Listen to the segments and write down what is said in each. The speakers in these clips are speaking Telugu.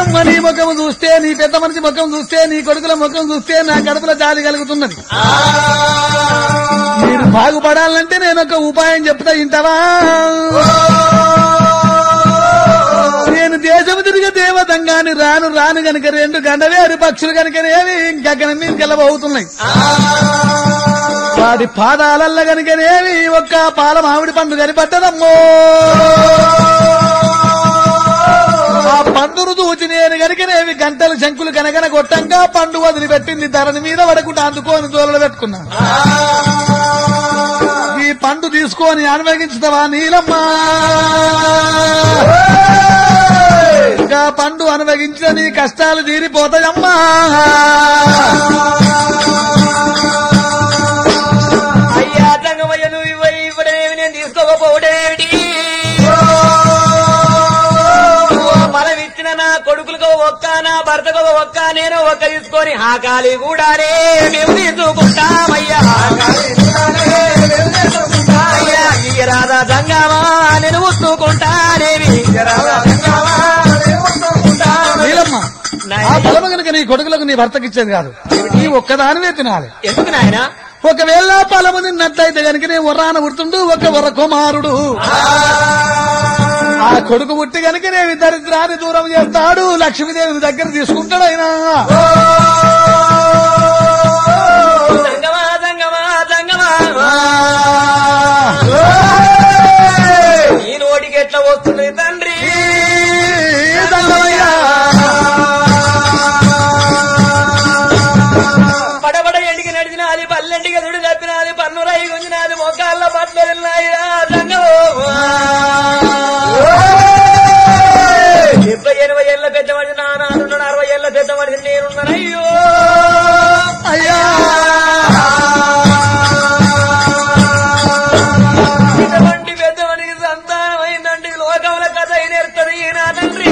నీలమ్మ నీ ముఖం చూస్తే నీ పెద్ద మనిషి ముఖం చూస్తే నీ కొడుకుల ముఖం చూస్తే నా కడుపులో జాలి కలుగుతున్నది మీరు బాగుపడాలంటే నేను ఒక ఉపాయం చెప్తా ఇంటవా నేను దేశం తిరిగి దేవతంగాని రాను రాను గనుక రెండు గండవేరు పక్షులు కనుకనేవి గగనం మీద గెలబోతున్నాయి వాడి పాదాలల్ల గనుకనేవి ఒక్క పాల మామిడి పండు కనిపట్టదమ్మో ఆ పండును దూచి నేను గనుకనేవి గంటలు శంకులు కనగన కొట్టంగా పండు వదిలిపెట్టింది ధరని మీద పడకుండా అందుకోని దూరలు పెట్టుకున్నా ఈ పండు తీసుకొని అనుభవించుతావా నీలమ్మా ఇంకా పండు అనుభవించిన నీ కష్టాలు తీరిపోతాయమ్మా అయ్యా తంగమయ్య నువ్వు ఇవ్వ ఇవ్వడేమి నేను తీసుకోకపోవడేమిటి బలం ఇచ్చిన నా కొడుకులకు ఒక్క నా భర్తకు ఒక్క నేను ఒక్క తీసుకొని ఆకాలి కూడా మేము తీసుకుంటామయ్యా అయ్యా ఈ రాధా సంగమా నేను ఉత్తుకుంటానేవి నీలమ్మ ఆ బలము కనుక నీ కొడుకులకు నీ భర్తకి ఇచ్చేది కాదు నీ ఒక్కదానివే తినాలి ఎందుకు నాయనా ఒకవేళ ఫలము తిన్నట్లయితే కనుక నీ వరాన పుడుతుండు ఒక వర కుమారుడు ఆ కొడుకు పుట్టి కనుక నేను దరిద్రాన్ని దూరం చేస్తాడు లక్ష్మీదేవిని దగ్గర తీసుకుంటాడు ఆయన సంగమా సంగమా సంగమా ఈ నోటికి ఎట్లా వస్తుంది తండ్రి పడబడ ఎండికి నడిచినది పల్లెంటికి దుడి తప్పినది పన్ను రై గుంజినది మొక్కల్ల పట్లు వెళ్ళినాయిరా సంగమో డెబ్బై ఎనభై ఏళ్ళ పెద్ద మనిషి నానాడున్నాడు అరవై ఏళ్ళ పెద్ద మనిషి నేనున్నాను అయ్యో అయ్యా ఇటువంటి పెద్ద మనిషి సంతానం అయిందంటే లోకముల కథ నేర్తుంది నా తండ్రి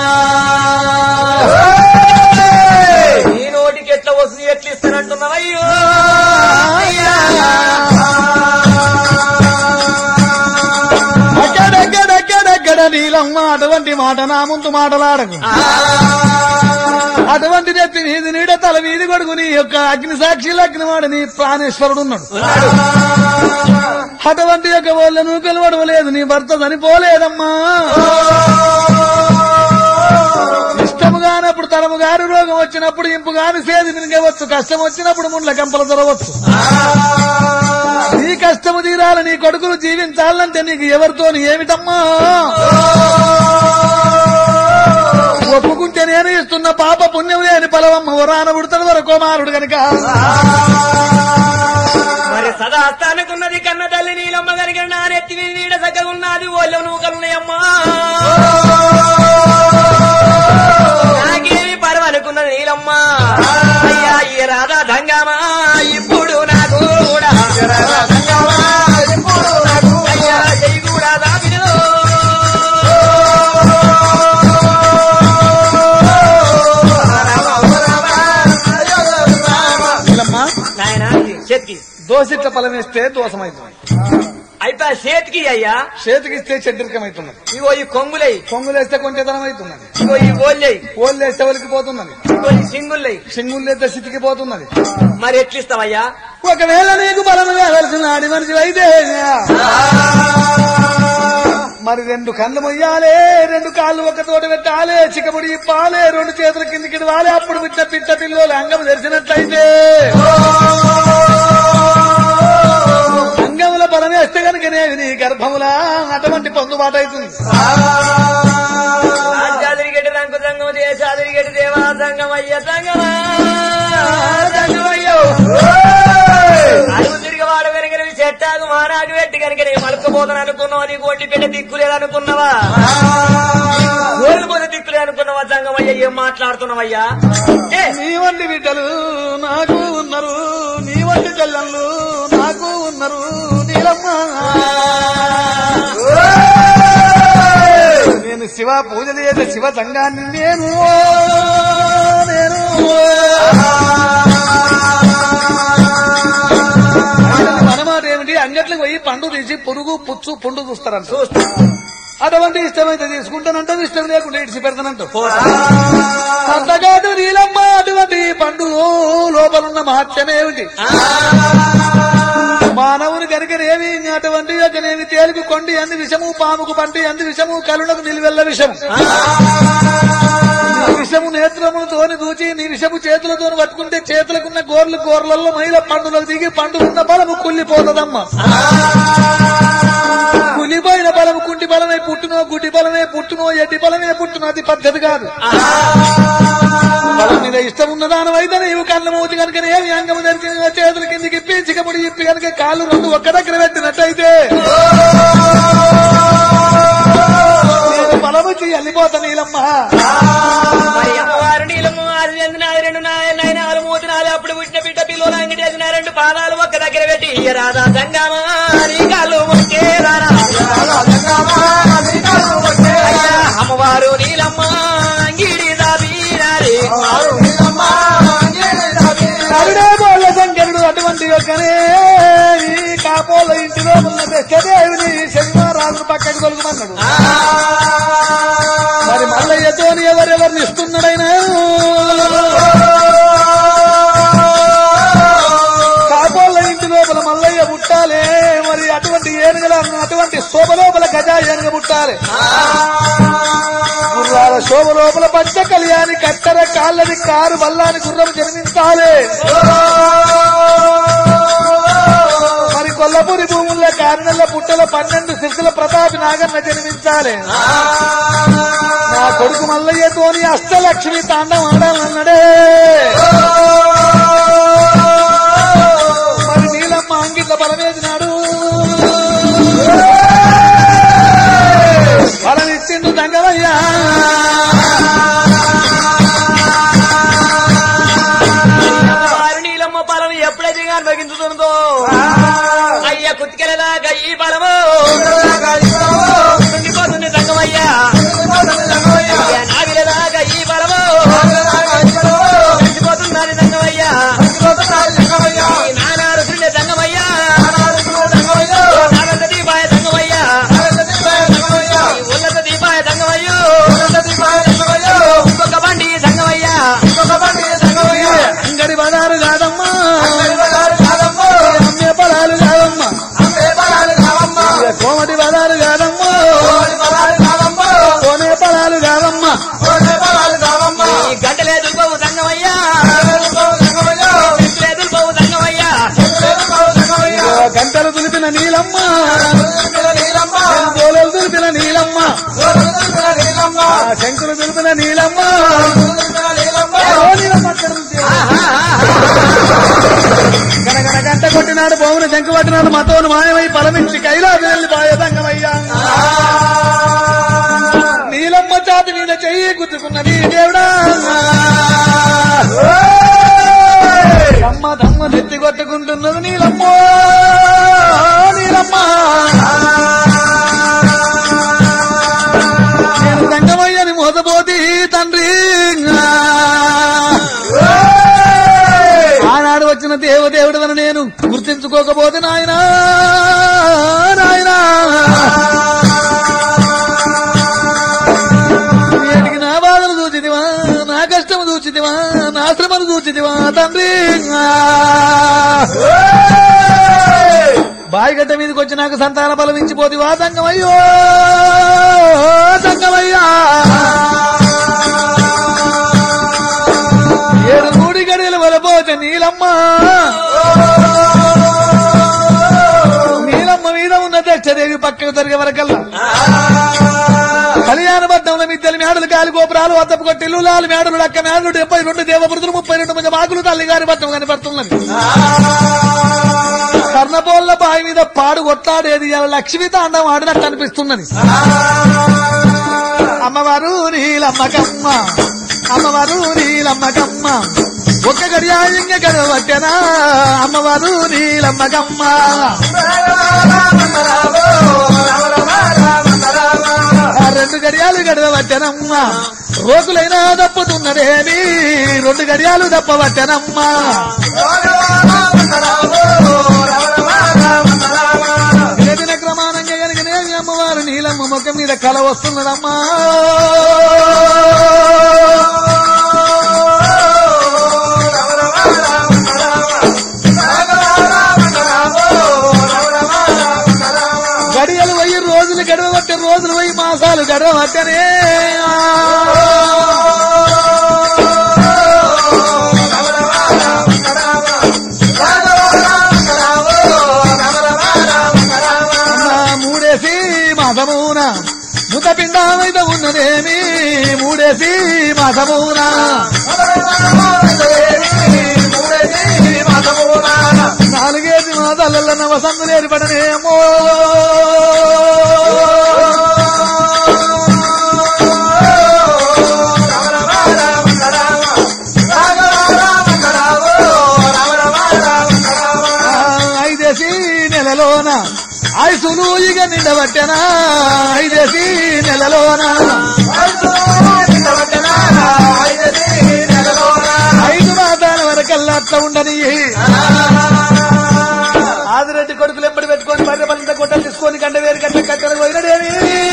ఈ నోటికి ఎట్లా వస్తుంది ఎట్లా ఇస్తానంటున్నావు అయ్యో అక్కడక్కడక్కడక్కడ నీలమ్మ అటువంటి మాట నా ముందు మాటలాడకు అటువంటి నెత్తి వీధి నీడ తల వీధి కొడుకు నీ యొక్క అగ్ని సాక్షిలు అగ్నివాడు నీ ప్రాణేశ్వరుడు ఉన్నాడు అటువంటి యొక్క వాళ్ళ నువ్వు పిలవడలేదు నీ భర్త చనిపోలేదమ్మా ఇష్టము కానప్పుడు తరము గారి రోగం వచ్చినప్పుడు ఇంపు గాని సేది మినగవచ్చు కష్టం వచ్చినప్పుడు ముండ్ల కంపలు దొరవచ్చు నీ కష్టము తీరాలి నీ కొడుకులు జీవించాలంటే నీకు ఎవరితోని ఏమిటమ్మా ఒప్పుకుంటే నేను ఇస్తున్న పాప పుణ్యం లేని పలవమ్మ వరాన ఉడతడు వర కుమారుడు కనుక మరి సదాస్తానుకున్నది కన్న తల్లి నీలమ్మ కనుక నా నెత్తి మీద నీడ చక్కగా ఉన్నది ఓళ్ళు నూకలున్నాయమ్మా నాకేమి పర్వనుకున్నది నీలమ్మ అయ్యా ఈ రాధా దంగమా ఇప్పుడు నాకు కూడా అయ్యా జై కూడా దాపినదో నీలమ్మ, నాయన చేతికి దోసిట్ల ఫలం వేస్తే దోషమవుతుంది అయితే చేతికి అయ్యా చేతికిస్తే చెడ్డిరికమవుతున్నది ఇగో ఈ కొంగులై కొంగులేస్తే కొంచెదనం అవుతున్నది ఇగో ఈ ఓళ్ళై ఓళ్ళు వేస్తే ఒలికిపోతున్నది ఇగో ఈ సింగుల్లై సింగుళ్ళేస్తే సితికిపోతున్నది మరి ఎట్లిస్తావయ్యా ఒకవేళ నీకు బలం కావలసిన ఆడి మనిషి అయితే మరి రెండు కళ్ళు మొయ్యాలే రెండు కాళ్ళు ఒక తోట పెట్టాలే చిక్కబుడి ఇప్పాలే రెండు చేతుల కిందికి వాలే అప్పుడు పిట్ట పిట్ట పిల్లలు అంగం తెరిచినట్లయితే అంగముల బలం వేస్తే కనుకనేవి నీ గర్భములా అటువంటి పొందుబాటు అవుతుంది రాజ్యాదిరిగడ్డి రంకు సంగం దేశాదిరిగడ్డి దేవా సంగం అయ్య సంగమా అడుగు తిరిగి వాడు వెనకని చెట్టాకు మానాకు పెట్టి కనుక నేను మలుకపోతాను అనుకున్నావా నీకు ఒంటి పెట్ట దిక్కులేదు అనుకున్నావా ఓడిపోతే దిక్కులే అనుకున్నావా సంగం అయ్యా ఏం మాట్లాడుతున్నావయ్యా ఏ, నీ వంటి బిడ్డలు నాకు ఉన్నారు నీ వంటి చెల్లెళ్ళు నాకు ఉన్నారు నీలమ్మ నేను శివ పూజలు చేసే శివ సంఘాన్ని నేను నేను మనమాట ఏమిటి అంగట్లకు పోయి పండు తీసి పురుగు పుచ్చు పుండు చూస్తారంట చూస్తా అటువంటి ఇష్టమైతే తీసుకుంటానంటావు ఇష్టం లేకుండా ఇడిచి పెడతానంటావు అంతకాదు నీలమ్మ అటువంటి పండు లోపలున్న మహత్యమేమిటి మానవుని కనుకనేమి అటువంటి యొక్కనేమి తేలికి కొండి అంది విషము పాముకు పంటి అంది విషము కరుణకు నిలువెల్ల విషము నీ విషము నేత్రములతోని దూచి నీ విషము చేతులతో పట్టుకుంటే చేతులకున్న గోర్లు గోర్లలో మైల పండులకు దిగి పండుకున్న బలము కుళ్ళిపోతుందమ్మా కులిపోయిన బలము కుంటి బలమే పుట్టునో గుడ్డి బలమే పుట్టునో ఎడ్డి బలమే పుట్టునో అది పద్ధతి కాదు బలం మీద ఇష్టం ఉన్న దానమైతే నీవు కళ్ళ మూతి కనుక ఏమి అంగము ధరించి చేతుల కిందికి ఇప్పి చికముడి ఇప్పి కనుక కాళ్ళు రెండు ఒక్క దగ్గర పెట్టినట్టయితే నేను బలము వెళ్ళిపోతా నీలమ్మ మరి అమ్మవారు నీలమ్మ ఆది చెందినాది రెండు నాయనాలు మూతినాలు అప్పుడు పుట్టిన బిడ్డ పిల్లలు అంగడి వేసిన రెండు పాదాలు ఒక్క దగ్గర పెట్టి "ఇయ్య రాధా సంగమా నీ కాళ్ళు మొక్కే రారా అయ్యా, అమ్మవారు నీలమ్మ అంగిడి దాబీరారే కరుడే బోళ్ళ శంకరుడు అటువంటి యొక్కనే ఈ కాపోల ఇంటిలో ఉన్న దశదేవిని శనివారాజు పక్కకు తొలగమన్నాడు మరి మల్లయ్యతోని ఎవరెవరిని ఇస్తున్నాడైనా కాపోళ్ళ ఇంటి లోపల మల్లయ్య పుట్టాలే మరి అటువంటి ఏనుగల అటువంటి శోభ లోపల గజా ఏనుగ పుట్టాలి గుర్రాల శోభ లోపల పచ్చ కళ్యాణి కట్టర కాళ్ళది కారు బల్లాని గుర్రం జన్మించాలి మరి కొల్లపూరి భూముల్లో కారణంలో పుట్టల పన్నెండు శిశుల ప్రతాపి నాగన్న జన్మించాలి నా కొడుకు మల్లయ్యతోని అష్టలక్ష్మి తాండం ఆడాలన్నాడే మరి నీలమ్మ అంగిట్ల బలమేసినాడు బలం ఇచ్చిండు దంగవయ్యా అమ్మవారు నీలమ్మ బలం ఎప్పుడైతే అనుభవించుతుందో అయ్య కుత్తికెలదాకా ఈ బలము కుంగిపోతుంది తంగమయ్యా అయ్యా నాగిలదాకా ఈ బలము కలిసిపోతున్నది తంగమయ్యా ఈ నానారు తిండే తంగమయ్యా నాగంత దీపాయ తంగమయ్యా ఈ ఉన్నత దీపాయ తంగమయ్యో ఇంకొక బండి తంగమయ్యా అంగడి బజారు కాదమ్మా అమ్మే పొలాలు కాదమ్మా ఇక కోమటి బజారు కాదమ్మా కోనే పొలాలు కాదమ్మా ఈ గంటలే దుర్బవు తంగమయ్యా గంటలే దుర్బవు తంగమయ్యా ఇక గంటలు దులిపిన నీలమ్మ గోలలు దులిపిన నీలమ్మ ఆ శంకులు దులిపిన నీలమ్మ ఓ నీలమ్మ అక్కడ నుంచి. గనగన గంట కొట్టినాడు భూమిని శంకు పట్టినాడు మతోను మాయమై పలమించి కైలాసం వెళ్ళి బాయదంగమయ్యా నీలమ్మ చాతి మీద చెయ్యి గుద్దుకున్నది దేవుడా అమ్మ దమ్మ నెత్తి కొట్టుకుంటున్నది నీలమ్మ నీలమ్మ నేను దంగమయ్యని మోసపోతి తండ్రి ఆనాడు వచ్చిన దేవదేవుడు నేను గుర్తించుకోకపోతే నాయనా నాయనా నేటికి నా బాధలు చూచిదివా నా కష్టము చూచిదివా నా శ్రమను చూచిదివా తండ్రి బాయిగడ్డ మీదకి వచ్చి నాకు సంతాన బలం ఇచ్చిపోతివా తంగమయ్యో తంగమయ్యా ఏడు మూడి గడియలు వలపోతే నీలమ్మ నీలమ్మ మీద ఉన్న దక్షదేవి పక్కకు జరిగే వరకల్లా కళ్యాణ బద్దంలో మిద్దెలు మేడలు గాలి గోపురాలు అద్దపు కొట్టిల్లు లాలు మేడలు అక్క మేడలు డెబ్బై రెండు దేవపురుతులు ముప్పై రెండు మంది మాకులు తల్లి గారి బద్దం కనపడుతున్నది కర్ణపోళ్ళ బావి మీద పాడు కొట్లాడేది ఇలా లక్ష్మీ తాండం ఆడినట్టు అనిపిస్తున్నది అమ్మవారు నీలమ్మకమ్మ అమ్మవారు నీలమ్మకమ్మ ఒక్క గడియాయంగ గడవట్టెనా అమ్మవారు నీలమ్మకమ్మ ఆ రెండు గడియాలు గడవట్టెనమ్మ రోగులైనా దప్పుతున్నదేమి రెండు గడియాలు దప్పవట్టెనమ్మా వేదిన క్రమానంగా కనుకనే అమ్మవారు నీలమ్మ ముఖం మీద కల వస్తున్నదమ్మా గడియలు పోయి రోజులు గడవబట్టే రోజులు పోయి మాసాలు గడవబట్టనే మూడేసి మాసమున ముత పిండమైతే ఉన్నదేమి మూడేసి మాసమున నాలుగేసి మాసాలలో నవసంగులు ఏర్పడనేమో ఐదేసి నెలలోన ఐసులు ఇక నిండబట్టెనా ఐదేసి నెలలోన ఐదు మాసాల వరకల్లా అట్లా ఉండని ఆదిరెడ్డి కొడుకులు ఎప్పుడు పెట్టుకొని బర్రె పల్లింత గుట్ట తీసుకొని గంట వేరు గంట కట్టెలకు పోయినడేమి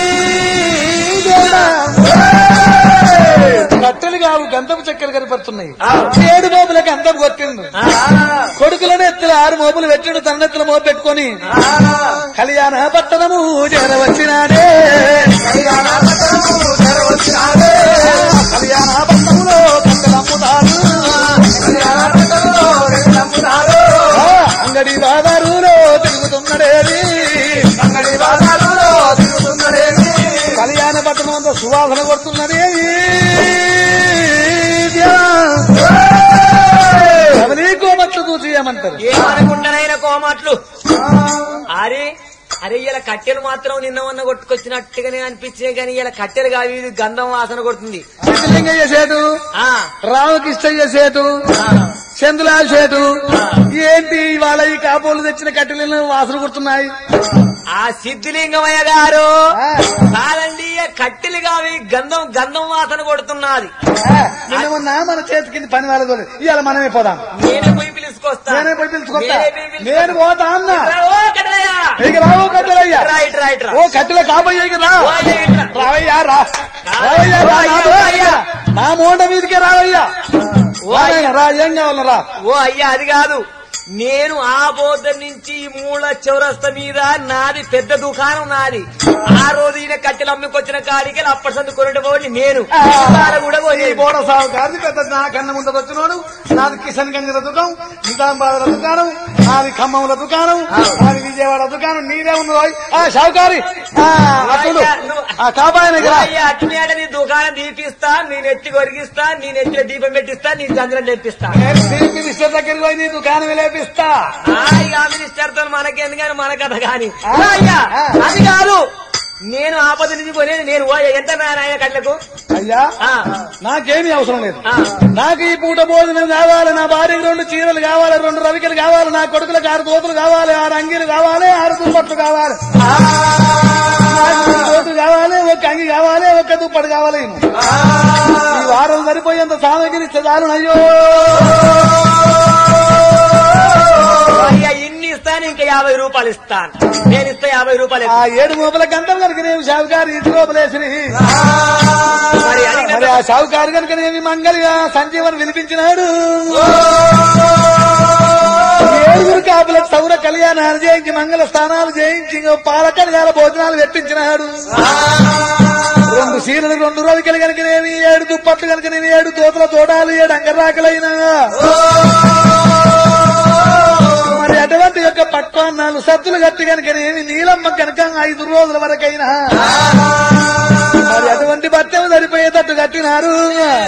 కట్టెలు కావు గంధపు చెక్కలు కనపడుతున్నాయి ఏడు మోపుల గంధం కొట్టిండు కొడుకులను ఎత్తుల ఆరు మోపులు పెట్టిండు తన్నెత్తుల మోపు పెట్టుకొని కళ్యాణ పట్టణము చేరవచ్చినాడే కళ్యాణ పట్టణములో కట్టెలు అమ్ముతారు ఆ, అంగడి బాదారులో తిరుగుతున్నడేది కళ్యాణ పట్టణం అంతా సువాసన కొడుతున్నది అవనీ కోమట్లు చూసేయమంటారు ఏమనుకుంటానైనా కోమాట్లు అరే అరే ఇలా కట్టెలు మాత్రం నిన్న మొన్న కొట్టుకొచ్చినట్టుగానే అనిపించాయి కానీ ఇలా కట్టెలు కావి ఇది గంధం వాసన కొడుతుంది సిద్ధలింగయ్య సేటు ఆ రామకృష్ణయ్య సేటు చందులాల్ సేటు ఏంటి ఇవాళ ఈ కాపోలు తెచ్చిన కట్టెలను వాసన కొడుతున్నాయి ఆ సిద్ధిలింగమయ్య గారు ఆ, కాదండి ఈ కట్టెలు కావి గంధం గంధం వాసన కొడుతున్నది ఆ, నిన్న మొన్న మన చేతి కింద పని వాళ్ళతో ఇవాళ మనమే పోదాం నేనే పోయి పిలుచుకొస్తా నేనే పోయి పిలుచుకొస్తా నేనే పోయి పిలుచుకొస్తా. నేను పోతా అన్న రా, ఓ కట్టెలయ్య. ఇక రావు కట్టెలయ్యా రైట్ రైట్ రా ఓ కట్టెల కాబోయే రా ఓ, అయ్య, ఇట్రా. రావయ్యా రా రావయ్యా రా నా దోరయ్యా. నా మూట మీదకే రావయ్యా రావయ్యా, రా ఏం కావాలన్నా రా ఓ అయ్యా అది కాదు నేను ఆ బోధ నుంచి ఈ మూల చౌరస్త మీద నాది పెద్ద దుకాణం నాది ఆ రోజు ఈయన కట్టెలు అమ్ముకొచ్చిన కాడికి అప్పటి సందు కొనటి పోయి నేను ఇవాళ కూడా ఈ పోయి బోడ సాగు కాదు పెద్ద నా కన్న ముందు వచ్చినోడు నాది కిషన్ గంజల దుకాణం నిజామాబాద్ దుకాణం నాది ఖమ్మంల దుకాణం నాది విజయవాడ దుకాణం నీదే ఉంది ఓయ్. ఆ షావుకారి ఆ, అట్టుడు. ఆ కాబాయన దగ్గర అయ్యా అట్టినేట నీ దుకాణం దీపిస్తా నీ నెత్తి కొరిగిస్తా నీ నెత్తిలో దీపం పెట్టిస్తా నీ చంద్రం తెప్పిస్తా నేను చీఫ్ మినిస్టర్ దగ్గరికి పోయి నీ దుకాణం లేపిస్తా ఆ, ఇక ఆ మినిస్టర్ తో మనకెందుకని మన కథ కాని ఆ. అయ్యా ఆ. అది కాదు నేను ఆపద నుంచి కొనేది నేను ఓ ఎంత నాయన కట్లకు అయ్యా ఆ. నాకేమీ అవసరం లేదు ఆ. నాకు ఈ పూట భోజనం కావాలి నా భార్యకి రెండు చీరలు కావాలి రెండు రవికలు కావాలి నా కొడుకులకు ఆరు దోతులు కావాలి ఆరు అంగీలు కావాలి ఆరు దుప్పట్లు కావాలి నాకు ఒక దోతు కావాలి ఒక అంగి కావాలి ఒక దుప్పటి కావాలి ఈ వారం సరిపోయేంత సామగ్రి ఇస్తే చాలు అయ్యో అయ్యా ఇన్ని ఇస్తాను ఇంకా యాభై రూపాయలు ఇస్తాను నేను ఇస్తా యాభై రూపాయలు ఆ ఏడు మూపల గంటలు కనుక నేను షావుకారు ఇంటి లోపలేసి మరి అది మరి ఆ షావుకారు కనుక నేను మంగళిగా సంజీవన్ వినిపించినాడు ఏడుగురు కాపుల సౌర కళ్యాణాలు చేయించి మంగళ స్థానాలు చేయించి ఇంకో పాల కళ్యాణ భోజనాలు పెట్టించినాడు రెండు సీరలు రెండు రవికలు కనుకనేమి ఏడు దుప్పట్లు కనుకనేమి ఏడు దోతల తోడాలు ఏడు అంగరాకలైనా మరి అటువంటి యొక్క పక్వాన్నాలు సత్తులు కట్టి కనుకనేమి నీలమ్మ కనుక ఐదు రోజుల వరకైనా మరి అటువంటి బట్టెలు సరిపోయేటట్టు కట్టినారు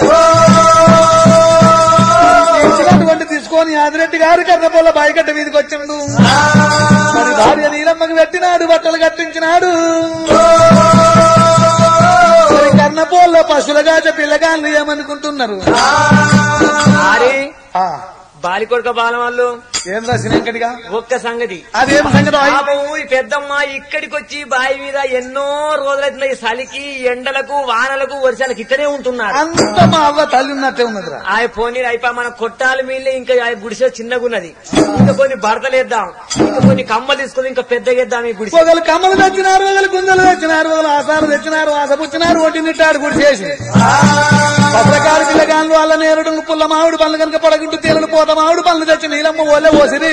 ఇచ్చినటువంటి తీసుకొని ఆదిరెడ్డి గారు కర్రపొల్ల బాయికట్ట మీదకి వచ్చిండు మరి భార్య నీలమ్మకి పెట్టినాడు బట్టలు కట్టించినాడు మరి కర్ణపోల్లో పశువులుగా పిల్లగాళ్ళు ఏమనుకుంటున్నారు అరే ఆ, బాలికొడుక బాలం వాళ్ళు ఏం రాసినక్కడిగా ఒక్క సంగతి అదేం సంగతి పాపం ఈ పెద్దమ్మ ఇక్కడికి వచ్చి బావి మీద ఎన్నో రోజులైతుంది ఈ చలికి ఎండలకు వానలకు వర్షాలకు ఇక్కడే ఉంటున్నారు అంత మా అవ్వ తల్లి ఉన్నట్టే ఉన్నదిరా ఆ పోనీ అయిపో మన కొట్టాల మీళ్ళే ఇంకా ఆ గుడిసె చిన్నగున్నది ఇంకా కొన్ని బడతలేద్దాం ఇంకా కొన్ని కమ్మలు తీసుకుని ఇంకా పెద్దగేద్దాం ఈ గుడిసె ఒకళ్ళు కమ్మలు తెచ్చినారు ఒకళ్ళు గుంజలు తెచ్చినారు ఒకళ్ళు ఆసాలు తెచ్చినారు ఆసపుచ్చినారు ఒట్టినిట్టాడు గుడి చేసి పత్రకారు పిల్లగాళ్ళు వాళ్ళ నేరుడు పుల్ల మామిడి పనులు కనుక పడగుంటూ తేలను పోత మామిడి పనులు తెచ్చి నీలమ్మ ఓలే పోసిరి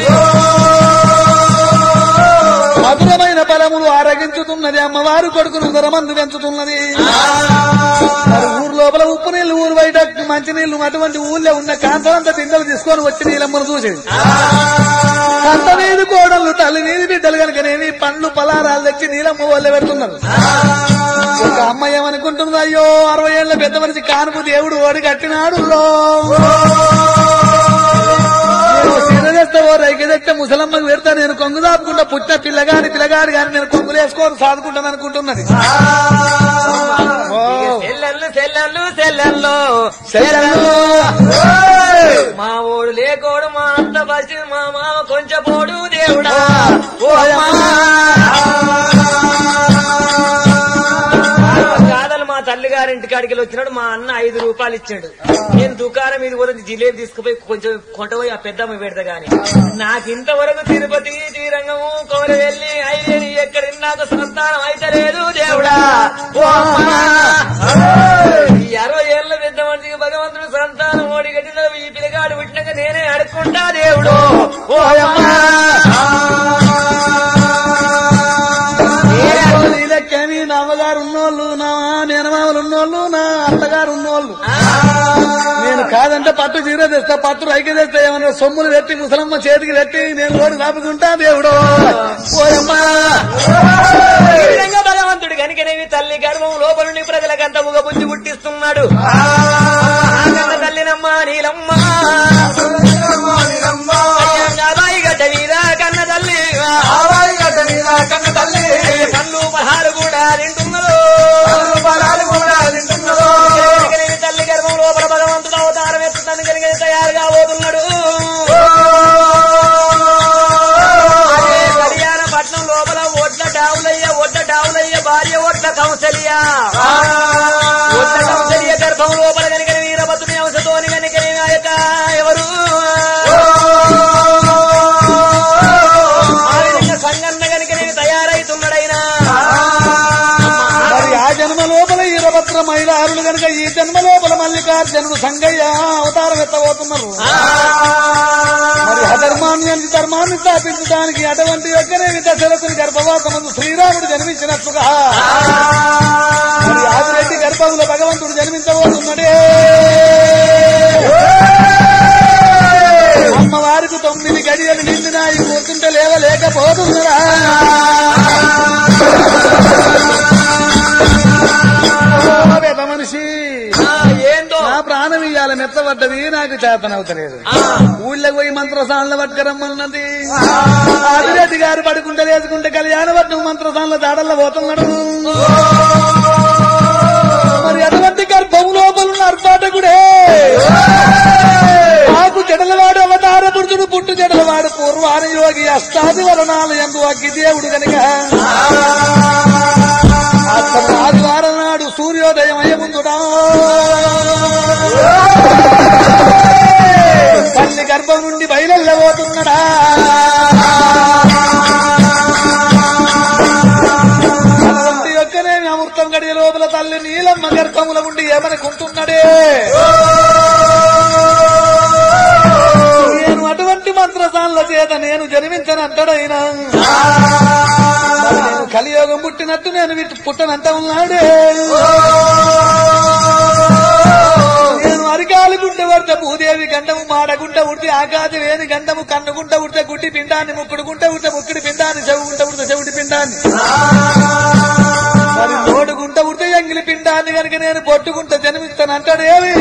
మధురమైన ఫలములు ఆరగించుతున్నది అమ్మవారు కొడుకును ధరమందు పెంచుతున్నది మరి ఊరు లోపల ఉప్పు నీళ్లు ఊరు బయట మంచి నీళ్లు అటువంటి ఊళ్ళో ఉన్న కాంతలంతా బిందెలు తీసుకొని వచ్చి నీలమ్మను చూసి అంత నీది కోడళ్ళు తల్లి నీది బిడ్డలు కనుకనేమి పండ్లు పలారాలు తెచ్చి నీలమ్మ వాళ్ళే పెడుతున్నారు ఒక అమ్మ ఏమనుకుంటుంది అయ్యో అరవై ఏళ్ల పెద్ద మనిషి కానుపు దేవుడు ఓడి కట్టినాడు తెస్తే ఓ రైకి తెస్తే ముసలమ్మకి పెడతా నేను కొంగు దాపుకుంటా పుట్టిన పిల్లగాని పిల్లగాడి గాని నేను కొంగులు వేసుకోని సాదుకుంటాను అనుకుంటున్నది ఓ. సెల్లెళ్ళు సెల్లెళ్ళు సెల్లెళ్ళు శరణు. మా ఓడు లేకోడు మా అంత బసి మా మామ కొంచెం పోడు దేవుడా ఓ కాదలు మా తల్లి గారింటి కాడికి వచ్చినాడు మా అన్న ఐదు రూపాయలు ఇచ్చాడు నేను దుకాణం ఇది కూడా జిలేబీ తీసుకుపోయి కొంచెం కొంటపోయి ఆ పెద్దమ్మ పెడతా గాని నాకు ఇంతవరకు తిరుపతి శ్రీరంగము కోరి వెళ్ళి ఐదేని ఎక్కడ నాకు సంతానం అయితే లేదు దేవుడా ఓ అమ్మా. ఈ అరవై ఏళ్ళ పెద్ద మనిషికి భగవంతుడు సంతానం ఓడి గట్టిన ఈ పిల్లగాడు పుట్టినాక నేనే అడుక్కుంటా దేవుడు ఓ అమ్మా. నీ లెక్కని నా అమ్మగారు ఉన్నోళ్ళు నా మేనమామలు ఉన్నోళ్ళు నా అత్తగారు ఉన్నోళ్ళు నేను కాదంటే పట్టు చీర తెస్తా పట్టు రైకి తెస్తా ఏమన్నా సొమ్ములు పెట్టి ముసలమ్మ చేతికి పెట్టి నేను రోడ్డు రాపుకుంటా దేవుడు ఓయమ్మా ఈ విధంగా భగవంతుడు కనుకనేవి తల్లి గర్భం లోపల నుండి ప్రజలకంతా ముగ బుద్ధి పుట్టిస్తున్నాడు ఆ కన్న తల్లినమ్మ నీలమ్మ అయ్యంగాబాయి గడ్డ మీద కన్న తల్లి కళ్ళు పహాలు కూడా తింటున్నారు కనుకనేవి తల్లి గర్భం లోపల భగవంతుడు అవతారం ఎత్తుతాను కనుక తయారుగా పోతున్నాడు అదే హరియాణ పట్నం లోపల ఒడ్ల డావులయ్య ఒడ్ల డావులయ్య భార్య ఒడ్ల కౌసల్య ఒడ్ల కౌసల్య గర్భం లోపల కనుక వీరభద్రుని అంశతోని కనుక ఆ యొక్క ఎవరు ఆ విధంగా సంగన్న కనుక నేను తయారైతున్నాడైనా మరి ఆ జన్మ లోపల ఈరభద్ర మహిళారులు కనుక ఈ జన్మ లోపల మల్లికార్జునుడు సంగయ్య అవతారం ఎత్తబోతున్నారు మరి అధర్మాన్ని అంది ధర్మాన్ని స్థాపించడానికి అటువంటి యొక్కనే దశరథుని గర్భవాసమందు శ్రీరాముడు జన్మించినట్లుగా మరి ఆదిరెడ్డి గర్భంలో భగవంతుడు జన్మించబోతున్నాడే అమ్మవారికి తొమ్మిది గడియలు నిండినాయి కూర్చుంటే లేవలేకపోతున్నారా ఓ పెద్ద మనిషి ఆ, ఏందో నా ప్రాణం ఇయ్యాల మెత్తబడ్డది నాకు చేతనవుతలేదు ఆ, ఊళ్ళకి పోయి మంత్రసాన్ల పట్టుకరమ్మన్నది ఆదిరెడ్డి గారు పడుకుంటే లేచుకుంటే కళ్యాణవట్నం మంత్రసాన్ల దాడల్లో పోతున్నాడు మరి అటువంటి గర్భం లోపల ఉన్న అర్పాటకుడే ఆకు జడలవాడు అవతార పురుషుడు పుట్టు జడలవాడు పూర్వాన యోగి అష్టాది వరణాలు ఎందు అగ్గి దేవుడు గనుక అసలు ఆదివారం నాడు సూర్యోదయం అయ్యముందుడా తల్లి గర్భం నుండి బయలుపోతున్నాడా అటువంటి యొక్కనే అమృతం గడియ లోపల తల్లి నీలమ్మ గర్భముల ఉండి ఏమనుకుంటున్నాడే నేను అటువంటి మంత్రసాన్ల చేత నేను జన్మించనంటాడైనా మరి నేను కలియోగం పుట్టినట్టు నేను వీటి పుట్టనంట ఉన్నాడే నేను అరికాలు గుండె పడితే భూదేవి గండము మాడగుంట ఉడితే ఆకాశ వేని గండము కన్నుగుంట ఉడితే గుడ్డి పిండాన్ని ముక్కుడు గుంట ఉడితే ముక్కుడి పిండాన్ని చెవు గుంట ఉడితే చెవిటి పిండాన్ని మరి నోడు గుంట ఉడితే ఎంగిలి పిండాన్ని కనుక నేను పొట్టుకుంట జన్మిస్తాను అంటాడేవి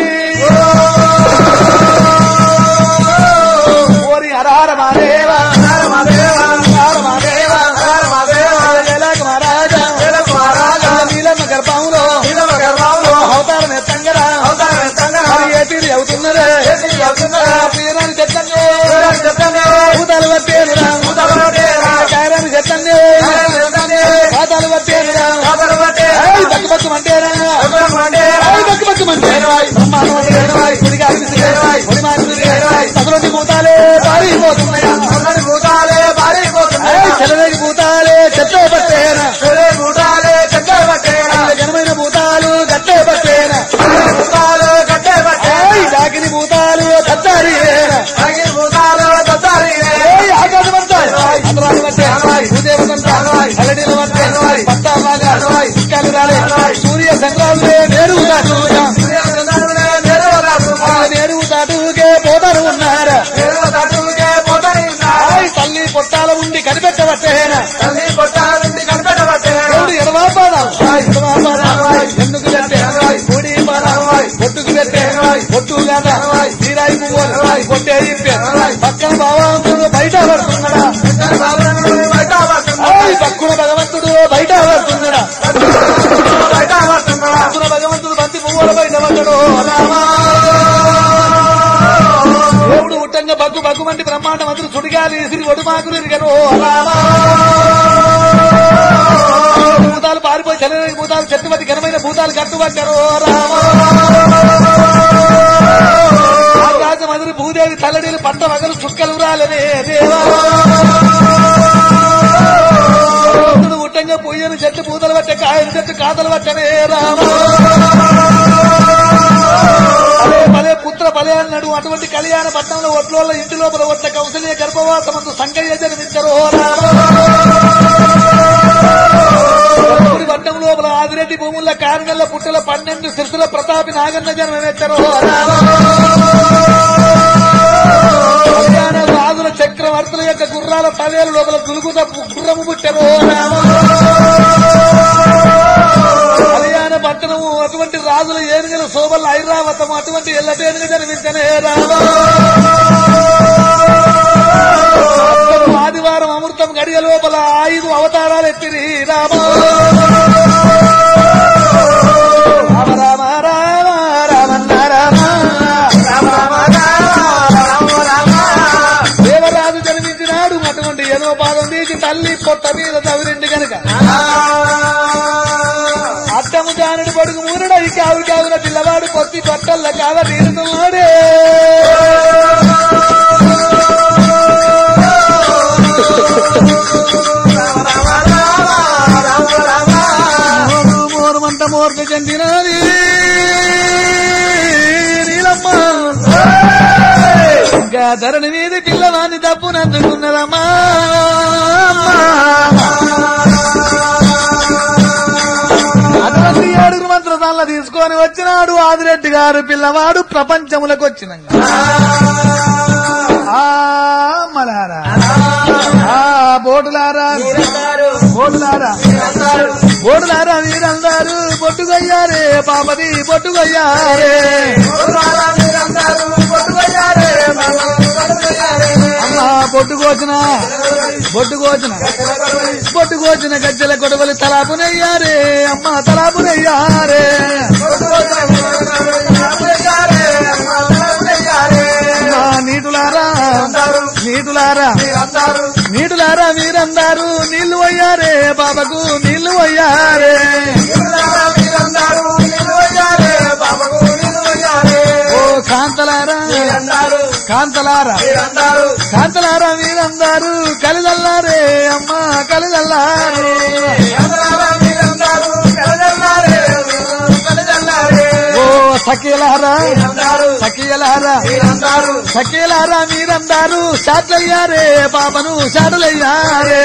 ఓరి హరహర మాదేవ హర మాదేవ హర మాదేవ హర మాదేవ జలక మహారాజా జలక మహారాజా నీలమ్మ గర్భంలో నీలమ్మ గర్భంలో అవతారం ఎత్తంగరా అవతారం ఎత్తంగరా మరి ఏ తీరు అవుతున్నదే ఏ తీరు అవుతున్నదా ప్రియనాన్ని ఆకాశమంటే బ్రహ్మాండమంటే గుడిగా అనిపిస్తుంది గుడి మారిపోతుంది సదరొని భూతాలే పారిపోతున్నాయా ఏయ్, చెలరేగి భూతాలే చెత్త పట్టేనా ఘనమైన భూతాలు గట్టే పట్టేనా ఏయ్, దాకిని భూతాలు కత్తారి ఏయ్, ఆకాశమంతా అంతరాలు పట్టే భూదేవతంతా అల్లడీలు పట్టే పట్టాలాగా ఇక్కాలు రాలే సూర్య చంద్రాలే నేరుగు దాటుగా నేరుగు దాటుకే పోతారు ఉన్నారా ఏయ్, తల్లి పొట్టాల ఉండి కనిపెట్టబట్టేనా రెండు ఎడమా పాదాలు ఎడమా పాదాలు ఎందుకు పెట్టే కూడి పాదాలు పొట్టుకు పెట్టే పొట్టు లేదా తీరాయి పువ్వులు కొట్టే ఇప్పే పక్కన భావంతుడు బయట పడుతున్నాడా ఏయ్, పక్కున భగవంతుడు బయట పడుతున్నాడా పక్కున భగవంతుడు బంతి పువ్వుల బయట పడ్డాడు రామా దేవుడు ఉట్టంగా బగ్గు బగ్గు మంటి బ్రహ్మాండ మంత్రులు సుడిగాలి సిరి ఒడుమాకులు ఇరిగరు రామా భూతాలు పారిపోయి చల్లని భూతాలు చెట్టుబట్టి ఘనమైన భూతాలు కట్టుబట్టారు రామా ఆకాశ మధురి భూదేవి తల్లడీలు పంట వగలు చుక్కలు రాలనే దేవా భక్తుడు ఉట్టంగా పొయ్యను చెట్టు పూతలు పట్టే కాయలు చెట్టు కాతలు పట్టనే రామా అదే పలే పుత్ర పలే అన్నాడు అటువంటి కళ్యాణ పట్టణంలో ఒట్లోళ్ళ ఇంటి లోపల ఒట్ల కౌశల్య గర్భవాసమందు సంకయ్య జన్మించరు రాముడి పట్టణం లోపల ఆదిరెడ్డి భూముల కారుగల్ల పుట్టల పన్నెండు శిరసుల ప్రతాపి నాగన్న జన్మమెత్తరు కళ్యాణ రాజుల చక్రవర్తుల యొక్క గుర్రాల పదేల లోపల దులుగుత గుర్రము పుట్టరు కళ్యాణ పట్టణము అటువంటి రాజుల ఏనుగల శోభల ఐరావతము అటువంటి ఎల్లటేనుగ జన్మించనే రామ ఆదివారం అమృతం గడియ లోపల ఐదు అవతారాలు ఎత్తిరి రామ రామ రామ రామ రామన్న రామ దేవరాజు జన్మించినాడు అటువంటి ఎనో పాదం తీసి తల్లి పొట్ట మీద తవిరిండి గనుక అద్దము జానుడు పడుగు మూనుడై కావు కావున పిల్లవాడు కొద్ది పొట్టల్ల కావ తీరుతున్నాడే మోరమంట మోర్త చెందినది నీలమ్మ ఇంకా ధరణి మీద పిల్లవాన్ని తప్పునందుకున్నదమ్మా అటువంటి ఏడుగురు మంత్రదాన్ల తీసుకొని వచ్చినాడు ఆదిరెడ్డి గారు పిల్లవాడు ప్రపంచములకు వచ్చినాక ఆ మలారా ఆ బోటులారా బోటులారా బోటులారా మీరందరూ బొట్టుగయ్యారే పాపది బొట్టుగయ్యారే అమ్మా బొట్టు కోచిన బొట్టు కోచిన బొట్టు కోచిన గజ్జల కొడవలి తలాపునయ్యారే అమ్మ తలాపునయ్యారే అమ్మా, నీటులారా నీటులారా నీటులారా మీరందరూ నీళ్లు అయ్యారే బాబాకు నీళ్లు అయ్యారే ఓ కాంతలారా కాంతలారా కాంతలారా మీరందరూ కలిదల్లారే అమ్మ కలిదల్లారే ఓ సఖీలారా సఖీలారా సఖీలారా మీరందరూ షాట్లయ్యారే పాపను షాటులయ్యారే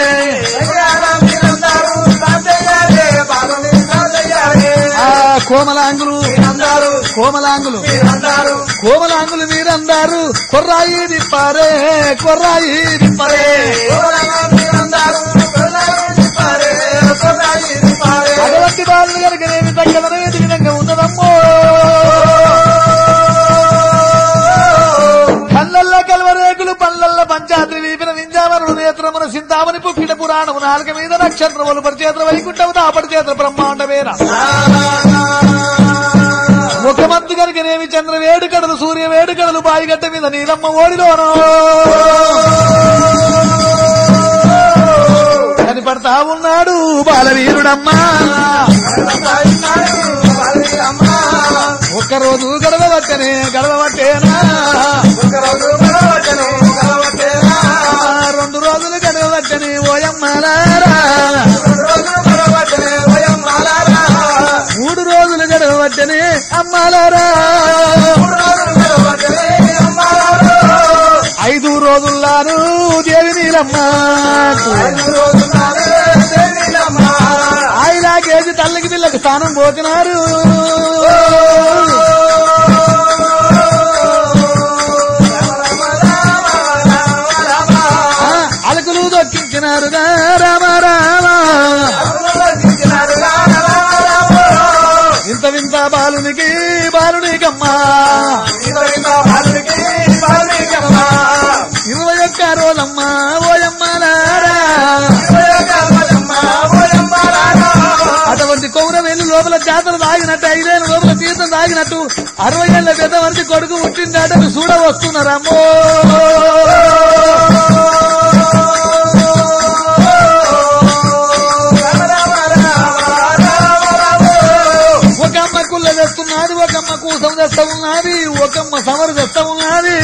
ఆ కోమలాంగులు కోమలాంగులు కోమలాంగులు మీరందరూ కొర్రాయి దిప్పారే కొర్రాయి దిప్పారే అటువంటి వాళ్ళు కనుక నేను తగ్గదనేది విధంగా ఉన్నదమ్మో కళ్ళల్ల కల్వరేకులు పళ్ళల్ల పంచాద్రి వీపిన వింజామరుడు నేత్రమున సింతామని పుప్పిట పురాణము నాలుక మీద నక్షత్రములు పరిచేత్ర వైకుంఠము దాపటి చేత్ర బ్రహ్మాండమేన ముఖమంతు కనుకనేమి చంద్ర వేడుకడలు సూర్య వేడుకడలు బాయిగట్ట మీద నీలమ్మ ఓడిలోనో కనిపడతా ఉన్నాడు బాలవీరుడమ్మా ఒక్కరోజు గడవబట్టనే గడవబట్టేనా రెండు రోజులు గడవబట్టని ఓయమ్మలారా మూడు రోజులు గడవబట్టని అమ్మాలారా ఐదు రోజుల్లాను దేవి నీలమ్మ ఆయన కేజీ తల్లికి పిల్లకి స్థానం పోతున్నారు ఆ, అలకులు దొక్కించినారుగా రామ రామ ఇంత వింత బాలునికి బాలునికమ్మా ఇరవై ఒక్క రోజమ్మా ఓయమ్మలారా అటువంటి కౌర వెళ్ళి లోపల జాతర తాగినట్టు ఐదేళ్ళ లోపల తీర్థం తాగినట్టు అరవై ఏళ్ళ పెద్ద మనిషి కొడుకు పుట్టిందట చూడ వస్తున్నారమ్మో ఒక అమ్మ కుళ్ళ తెస్తున్నది ఒక అమ్మ కూసం తెస్తా ఉన్నది ఒక అమ్మ సమరు తెస్తా ఉన్నది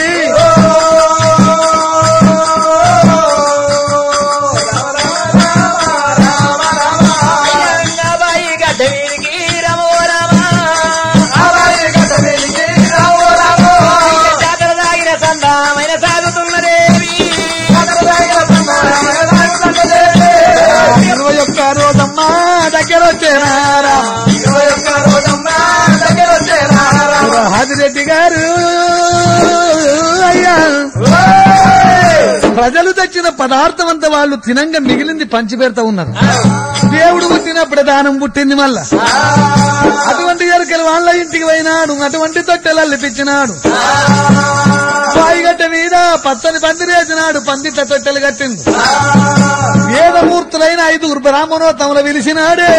అయ్యంగాబాయి గడ్డ వీరికి రమో రామ జాతర తాగిన సందామైన సాగుతున్నదేవి ఇరవై ఒక్క రోజమ్మా దగ్గర వచ్చేనారా హాదిరెడ్డి గారు అయ్యా ప్రజలు తెచ్చిన పదార్థం అంతా వాళ్ళు తినంగా మిగిలింది పంచి పెడతా ఉన్నారు దేవుడు పుట్టినప్పుడు దానం పుట్టింది మళ్ళా అటువంటి ఎరుకలు వాళ్ళ ఇంటికి పోయినాడు అటువంటి తొట్టెలు అల్లిపించినాడు పాయిగట్ట మీద పచ్చని పందిరేసినాడు పందిట్ల తొట్టెలు కట్టింది వేదమూర్తులైన ఐదుగురు బ్రాహ్మణోత్తములు పిలిచినాడే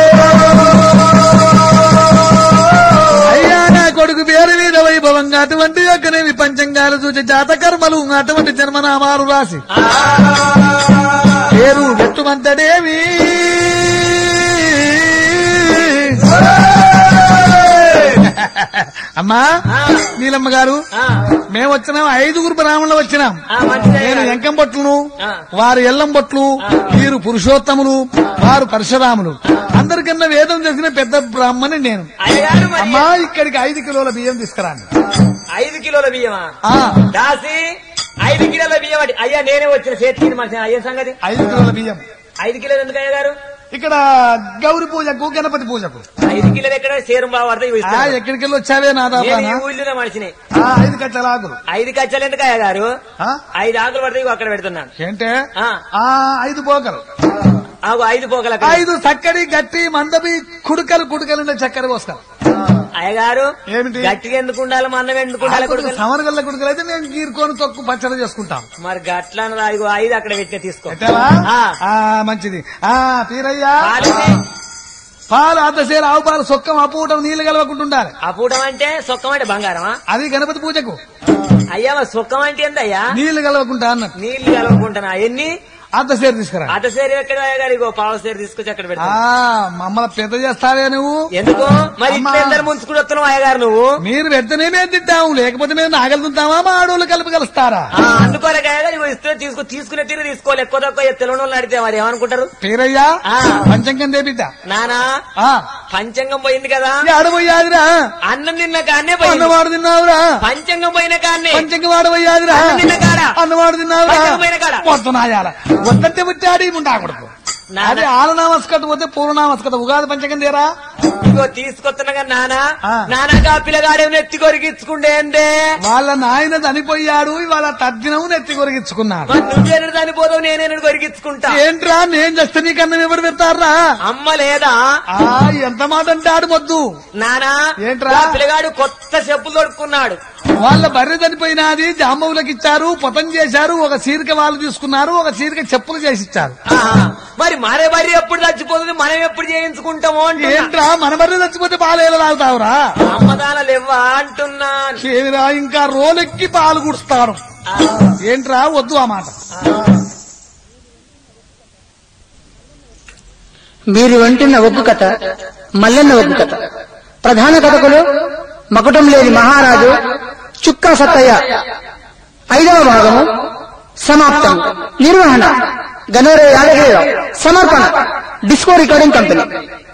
అయ్యా నా కొడుకు పేరు మీద వైభవంగా అటువంటి యొక్కనేవి పంచంగాలు చూసి జాతకర్మలు అటువంటి జన్మనామాలు రాసి పేరు వెట్టుమంతడేవి అమ్మా నీలమ్మ గారు ఆ, మేము వచ్చినాం ఐదుగురు బ్రాహ్మణులు వచ్చినాం ఆ, మంచిదే నేను గారు. ఎంకం బొట్లను ఆ. వారు ఎల్లం బొట్లు వీరు పురుషోత్తములు వారు పరశురాములు అందరికన్నా వేదం చేసిన పెద్ద బ్రాహ్మణి నేను అయ్యగారు మరి అమ్మా ఇక్కడికి ఐదు కిలోల బియ్యం తీసుకురాండి ఐదు కిలోల బియ్యమా ఆ, దాసి ఐదు కిలోల బియ్యం అంటే అయ్యా నేనే వచ్చిన చేతికి మనిషి అయ్యే సంగతి ఐదు కిలోల బియ్యం ఐదు కిలోలు ఎందుకు అయ్యా గారు ఇక్కడ గౌరి పూజకు గణపతి పూజకు ఐదు కిలోలు ఎక్కడ సేరు బాగా ఆ, ఎక్కడికి వెళ్ళి వచ్చావే నా దాపానా ఊళ్ళో మనిషిని ఆ, ఐదు కట్టెల ఆకులు ఐదు కచ్చలు ఎందుకు అయ్యా గారు ఆ, ఐదు ఆకులు పడితే ఇగో అక్కడ పెడుతున్నాను ఏంటే ఆ. ఆ ఐదు పోకలు ఆగు ఐదు పోకల ఐదు చక్కడి గట్టి మందబి కుడుకలు కుడుకలు ఉండే చక్కెర పోస్తారు అయ్యగారు ఏమిటి? గట్టిగా ఎందుకు ఉండాలి మందం ఎందుకు ఉండాలి కొడుకులు? సమరగల్ల కుడుకలు అయితే మేము గీరుకొని తొక్కు పచ్చడి చేసుకుంటాం మరి గట్ల అన్నది ఇగో ఐదు అక్కడ పెట్టే తీసుకో ఎట్లా ఆ. ఆ, మంచిది ఆ పీరయ్యా పాలిది. పాలు అద్దసేరు ఆవు పాలు సొక్కం అప్పూటం నీళ్లు కలవకుంటుండాలి అపూటం అంటే సొక్కం అంటే బంగారమా అది గణపతి పూజకు అయ్యా మరి సొక్కం అంటే ఏందయ్యా నీళ్లు కలవకుంటా అన్నట్టు నీళ్లు కలవకుంటున్నా ఎన్ని అద్దసేరు తీసుకురా అత సేరు ఎక్కడ అయ్యగారు ఇగో పావు సేరు తీసుకొచ్చి అక్కడ ఆ పెడతా మమ్మల్ని పెద్ద చేస్తావే నువ్వు ఎందుకు మరి అమ్మా. ఇట్లా ఎందరు ముంచుకుని వస్తున్నావు అయ్యగారు నువ్వు మీరు పెద్దనే మేము తింటాము లేకపోతే మేము నాగలుతుంటామా మా ఆడోళ్ళు కలిపి కలుస్తారా ఆ, అందుకోలేక అయ్యగారు ఇగో ఇస్తే తీసుకు తీసుకునే తీరు తీసుకోవాలి ఎక్కువ తక్కువ తెలియని వాళ్ళు అడిగితే మరి ఏమనుకుంటారు పేరయ్యా ఆ. పంచంగం దేబిద్ద నానా ఆ పంచంగం పోయింది కదా ఆడబోయాదిరా అన్నం తిన్న కాన్నే పోయింది అన్నవాడు తిన్నావురా పంచంగం పోయిన కాన్నే పంచంగం వాడబోయాదిరా అన్నం తిన్న కాడ అన్నవాడు తిన్నావురా పంచంగం పోయిన కాడ. మొత్తం నాయాల వద్దంటే ముట్టాడు ఉండకూడదు నాన్న. అదే ఆలనామస్కత పోతే పూర్ణనామస్కత ఉగాది పంచకం తీరా ఇగో తీసుకొస్తున్నా నానా ఆ. నానాగా పిల్లగాడేమో నెత్తి కొరికించుకుండేందే వాళ్ళ నాయన చనిపోయాడు ఇవాళ తద్దినం నెత్తి కొరిగించుకున్నాడు మరి నువ్వేనడు చనిపోతావు నేనేనడు కొరికించుకుంటా ఏంట్రా నేను చేస్తే నీకన్నా ఎవరు పెడతారా అమ్మ లేదా ఆ ఎంత మాట అంటాడు మొద్దు నానా ఏంట్రా? ఆ పిల్లగాడు కొత్త చెప్పులు తొడుక్కున్నాడు వాళ్ళ బర్రె చనిపోయినది జాంబవులకు ఇచ్చారు పొతం చేశారు ఒక చీరిక వాళ్ళు తీసుకున్నారు ఒక చీరిక చెప్పులు చేసి ఇచ్చారు ఆహా. మరి మరే మరి ఎప్పుడు చచ్చిపోతుంది మనం ఎప్పుడు చేయించుకుంటామో అంటున్నా ఏంట్రా మన బర్రె చచ్చిపోతే పాలు ఎలా తాగుతావురా అమ్మదానాలు ఇవ్వా అంటున్నా ఏమిరా ఇంకా రోలెక్కి పాలు కుడుస్తారు ఏంట్రా వద్దు ఆ మాట మీరు వింటున్న ఒగ్గు కథ మల్లన్న ఒగ్గు కథ ప్రధాన కథకులు మకుటం లేని మహారాజు చుక్కా సత్తయ్య ఐదవ భాగము సమాప్తం నిర్వహణ గనోరే యాదగిరిరావు సమర్పణ డిస్కో రికార్డింగ్ కంపెనీ